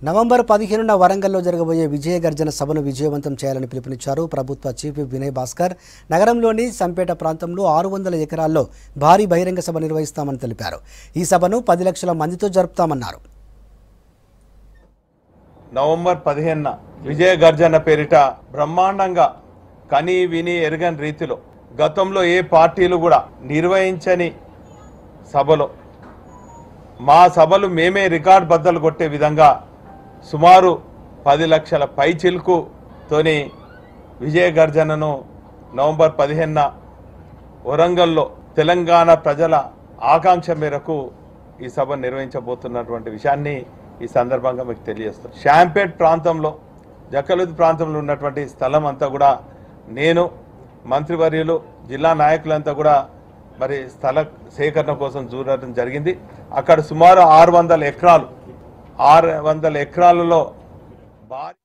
November పదిహేనున వరంగల్లో జరగబోయే విజయ గర్జన సభను విజయవంతం చేయాలని పిలుపునిచ్చారు ప్రభుత్వ చీఫ్ విప్ వినయ్ భాస్కర్ నగరంలోని సంపేట ప్రాంతంలో ఆరు వందల ఎకరాల్లో భారీ బహిరంగ సభ నిర్వహిస్తామని తెలిపారు ఈ సభను పది లక్షల మందితో జరుపుతామన్నారు నవంబర్ పదిహేనున విజయ గర్జన పేరిట బ్రహ్మాండంగా కని విని ఎరగని రీతిలో గతంలో ఏ పార్టీలు కూడా నిర్వహించని సభలో మా సభలు మేమే రికార్డ్ బద్దలు కొట్టే విధంగా సుమారు పది లక్షల పై చిలుకుతోని విజయ గర్జనను నవంబర్ పదిహేనున వరంగల్లో తెలంగాణ ప్రజల ఆకాంక్ష మేరకు ఈ సభ నిర్వహించబోతున్నటువంటి విషయాన్ని ఈ సందర్భంగా మీకు తెలియజేస్తాను షాంపేట్ ప్రాంతంలో జక్కలుది ప్రాంతంలో ఉన్నటువంటి స్థలం అంతా కూడా నేను మంత్రివర్యులు జిల్లా నాయకులంతా కూడా మరి స్థల సేకరణ కోసం చూడటం జరిగింది అక్కడ సుమారు ఆరు వందల ఎకరాలు ఆరు వందల ఎకరాలలో భారీ